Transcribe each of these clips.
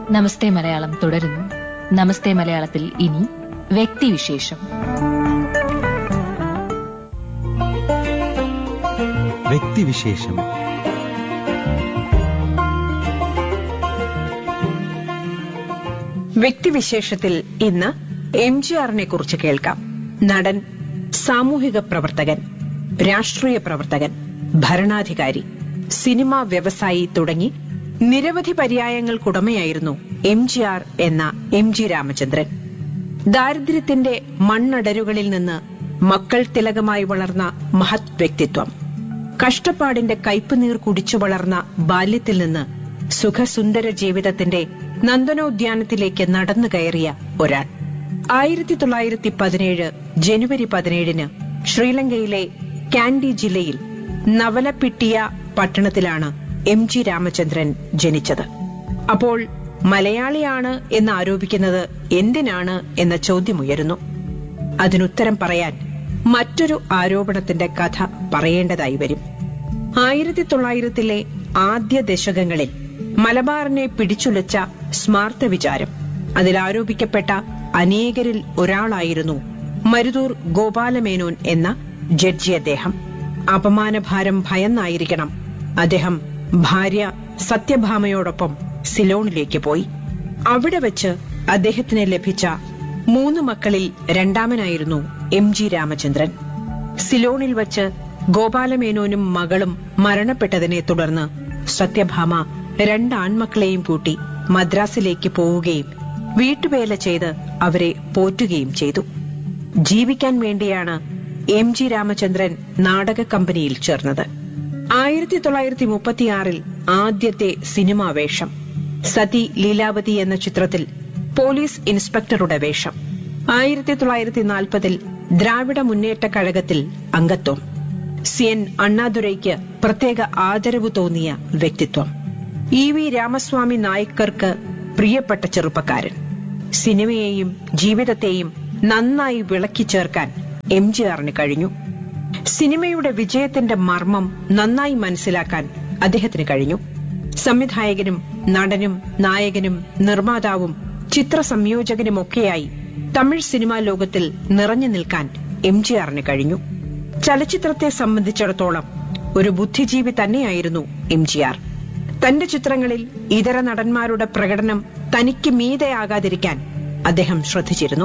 നമസ്തേ മലയാളം തുടരുന്നു നമസ്തേ മലയാളത്തിൽ ഇനി വ്യക്തിവിശേഷം വ്യക്തിവിശേഷം വ്യക്തിവിശേഷത്തിൽ ഇന്ന് എം ജി ആറിനെ കുറിച്ച് കേൾക്കാം നടൻ സാമൂഹിക പ്രവർത്തകൻ രാഷ്ട്രീയ പ്രവർത്തകൻ ഭരണാധികാരി സിനിമാ വ്യവസായി തുടങ്ങി നിരവധി പര്യായങ്ങൾക്കുടമയായിരുന്നു എം ജി ആർ എന്ന എം ജി രാമചന്ദ്രൻ ദാരിദ്ര്യത്തിന്റെ മണ്ണടരുകളിൽ നിന്ന് മക്കൾ തിലകമായി വളർന്ന മഹത് വ്യക്തിത്വം കഷ്ടപ്പാടിന്റെ കയ്പുനീർ കുടിച്ചു വളർന്ന ബാല്യത്തിൽ നിന്ന് സുഖസുന്ദര ജീവിതത്തിന്റെ നന്ദനോദ്യാനത്തിലേക്ക് നടന്നു കയറിയ ഒരാൾ ആയിരത്തി തൊള്ളായിരത്തി പതിനേഴ് ജനുവരി പതിനേഴിന് ശ്രീലങ്കയിലെ കാൻഡി ജില്ലയിൽ നവലപ്പിട്ടിയ പട്ടണത്തിലാണ് എം ജി രാമചന്ദ്രൻ ജനിച്ചത് അപ്പോൾ മലയാളിയാണ് എന്ന് ആരോപിക്കുന്നത് എന്തിനാണ് എന്ന ചോദ്യമുയരുന്നു അതിനുത്തരം പറയാൻ മറ്റൊരു ആരോപണത്തിന്റെ കഥ പറയേണ്ടതായി വരും ആയിരത്തി തൊള്ളായിരത്തിലെ ആദ്യ ദശകങ്ങളിൽ മലബാറിനെ പിടിച്ചുലച്ച സ്മാർത്ഥ വിചാരം അതിൽ ആരോപിക്കപ്പെട്ട അനേകരിൽ ഒരാളായിരുന്നു മരുതൂർ ഗോപാലമേനോൻ എന്ന ജഡ്ജി അദ്ദേഹം അപമാനഭാരം ഭയന്നായിരിക്കണം അദ്ദേഹം ഭാര്യ സത്യഭാമയോടൊപ്പം സിലോണിലേക്ക് പോയി അവിടെ വച്ച് അദ്ദേഹത്തിന് ലഭിച്ച മൂന്ന് മക്കളിൽ രണ്ടാമനായിരുന്നു എം ജി രാമചന്ദ്രൻ സിലോണിൽ വച്ച് ഗോപാലമേനോനും മകളും മരണപ്പെട്ടതിനെ തുടർന്ന് സത്യഭാമ രണ്ട് ആൺമക്കളെയും കൂട്ടി മദ്രാസിലേക്ക് പോവുകയും വീട്ടുവേല ചെയ്ത് അവരെ പോറ്റുകയും ചെയ്തു ജീവിക്കാൻ വേണ്ടിയാണ് എം ജി രാമചന്ദ്രൻ നാടക കമ്പനിയിൽ ചേർന്നത് ആയിരത്തി തൊള്ളായിരത്തി മുപ്പത്തിയാറിൽ ആദ്യത്തെ സിനിമാ വേഷം സതി ലീലാവതി എന്ന ചിത്രത്തിൽ പോലീസ് ഇൻസ്പെക്ടറുടെ വേഷം ആയിരത്തി തൊള്ളായിരത്തി നാൽപ്പതിൽ ദ്രാവിഡ മുന്നേറ്റ കഴകത്തിൽ അംഗത്വം സി എൻ അണ്ണാദുരൈക്ക് പ്രത്യേക ആദരവ് തോന്നിയ വ്യക്തിത്വം ഇ വി രാമസ്വാമി നായ്ക്കർക്ക് പ്രിയപ്പെട്ട ചെറുപ്പക്കാരൻ സിനിമയെയും ജീവിതത്തെയും നന്നായി വിളക്കി ചേർക്കാൻ എം ജി ആറിന് കഴിഞ്ഞു സിനിമയുടെ വിജയത്തിന്റെ മർമ്മം നന്നായി മനസ്സിലാക്കാൻ അദ്ദേഹത്തിന് കഴിഞ്ഞു സംവിധായകനും നടനും നായകനും നിർമ്മാതാവും ചിത്ര സംയോജകനുമൊക്കെയായി തമിഴ് സിനിമാ ലോകത്തിൽ നിറഞ്ഞു നിൽക്കാൻ എം ജി ആറിന് കഴിഞ്ഞു ചലച്ചിത്രത്തെ സംബന്ധിച്ചിടത്തോളം ഒരു ബുദ്ധിജീവി തന്നെയായിരുന്നു എം ജി ആർ തന്റെ ചിത്രങ്ങളിൽ ഇതര നടന്മാരുടെ പ്രകടനം തനിക്ക് മീതയാകാതിരിക്കാൻ അദ്ദേഹം ശ്രദ്ധിച്ചിരുന്നു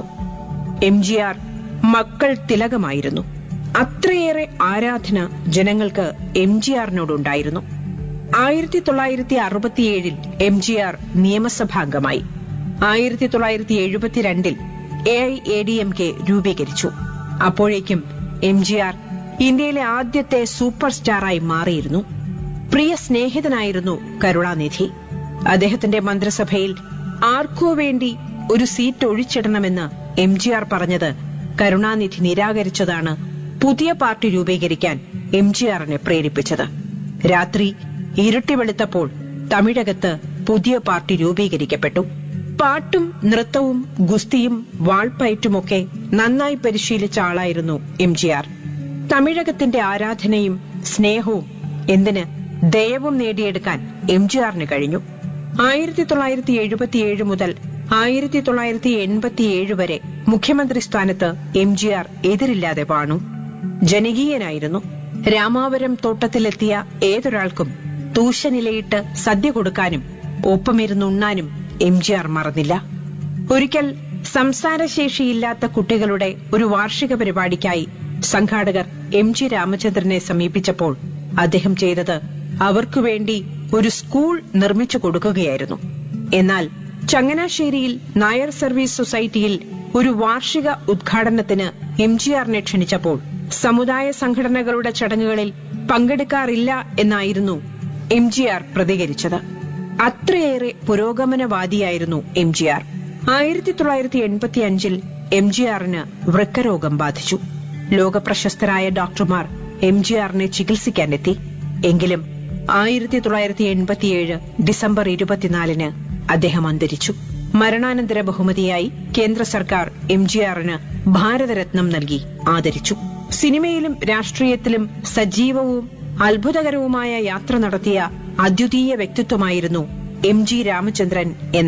എം ജി ആർ മക്കൾ തിലകമായിരുന്നു അത്രയേറെ ആരാധന ജനങ്ങൾക്ക് എം ജി ആറിനോടുണ്ടായിരുന്നു ആയിരത്തി തൊള്ളായിരത്തി അറുപത്തിയേഴിൽ എം ജി ആർ നിയമസഭാംഗമായി ആയിരത്തി തൊള്ളായിരത്തി എഴുപത്തിരണ്ടിൽ A I A D M K രൂപീകരിച്ചു അപ്പോഴേക്കും എം ജി ആർ ഇന്ത്യയിലെ ആദ്യത്തെ സൂപ്പർ സ്റ്റാറായി മാറിയിരുന്നു പ്രിയ സ്നേഹിതനായിരുന്നു കരുണാനിധി അദ്ദേഹത്തിന്റെ മന്ത്രിസഭയിൽ ആർക്കോ വേണ്ടി ഒരു സീറ്റ് ഒഴിച്ചിടണമെന്ന് എം ജി ആർ പറഞ്ഞത് കരുണാനിധി നിരാകരിച്ചതാണ് പുതിയ പാർട്ടി രൂപീകരിക്കാൻ എം ജി ആറിനെ പ്രേരിപ്പിച്ചത് രാത്രി ഇരുട്ടി വെളുത്തപ്പോൾ തമിഴകത്ത് പുതിയ പാർട്ടി രൂപീകരിക്കപ്പെട്ടു പാട്ടും നൃത്തവും ഗുസ്തിയും വാൾപ്പയറ്റുമൊക്കെ നന്നായി പരിശീലിച്ച ആളായിരുന്നു എം ജി ആർ തമിഴകത്തിന്റെ ആരാധനയും സ്നേഹവും എന്തിന് ദയവും നേടിയെടുക്കാൻ എം ജി ആറിന് കഴിഞ്ഞു ആയിരത്തി തൊള്ളായിരത്തി എഴുപത്തിയേഴ് മുതൽ ആയിരത്തി തൊള്ളായിരത്തി എൺപത്തിയേഴ് വരെ മുഖ്യമന്ത്രി സ്ഥാനത്ത് എം ജി ആർ എതിരില്ലാതെ വാണു ജനകീയനായിരുന്നു രാമാവരം തോട്ടത്തിലെത്തിയ ഏതൊരാൾക്കും തൂശനിലയിട്ട് സദ്യ കൊടുക്കാനും ഒപ്പമിരുന്നുണ്ണാനും എം ജി ആർ മറന്നില്ല ഒരിക്കൽ സംസാരശേഷിയില്ലാത്ത കുട്ടികളുടെ ഒരു വാർഷിക പരിപാടിക്കായി സംഘാടകർ എം ജി രാമചന്ദ്രനെ സമീപിച്ചപ്പോൾ അദ്ദേഹം ചെയ്തത് അവർക്കു വേണ്ടി ഒരു സ്കൂൾ നിർമ്മിച്ചു കൊടുക്കുകയായിരുന്നു എന്നാൽ ചങ്ങനാശ്ശേരിയിൽ നായർ സർവീസ് സൊസൈറ്റിയിൽ ഒരു വാർഷിക ഉദ്ഘാടനത്തിന് എം ജി ആറിനെ ക്ഷണിച്ചപ്പോൾ സമുദായ സംഘടനകളുടെ ചടങ്ങുകളിൽ പങ്കെടുക്കാറില്ല എന്നായിരുന്നു എം ജി ആർ പ്രതികരിച്ചത് അത്രയേറെ പുരോഗമനവാദിയായിരുന്നു എം ജി ആർ ആയിരത്തി തൊള്ളായിരത്തി എൺപത്തി അഞ്ചിൽ എം ജി ആറിന് വൃക്കരോഗം ബാധിച്ചു ലോകപ്രശസ്തരായ ഡോക്ടർമാർ എം ജി ആറിനെ ചികിത്സിക്കാനെത്തി എങ്കിലും ആയിരത്തി തൊള്ളായിരത്തി എൺപത്തിയേഴ് ഡിസംബർ ഇരുപത്തിനാലിന് അദ്ദേഹം അന്തരിച്ചു മരണാനന്തര ബഹുമതിയായി കേന്ദ്ര സർക്കാർ എം ജി ആറിന് ഭാരതരത്നം നൽകി ആദരിച്ചു സിനിമയിലും രാഷ്ട്രീയത്തിലും സജീവവും അത്ഭുതകരവുമായ യാത്ര നടത്തിയ അദ്വിതീയ വ്യക്തിത്വമായിരുന്നു എം ജി രാമചന്ദ്രൻ എന്ന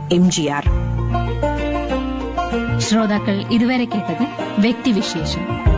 എം ജി ആർ ശ്രോതാക്കൾ ഇതുവരെ കേട്ടത് വ്യക്തിവിശേഷം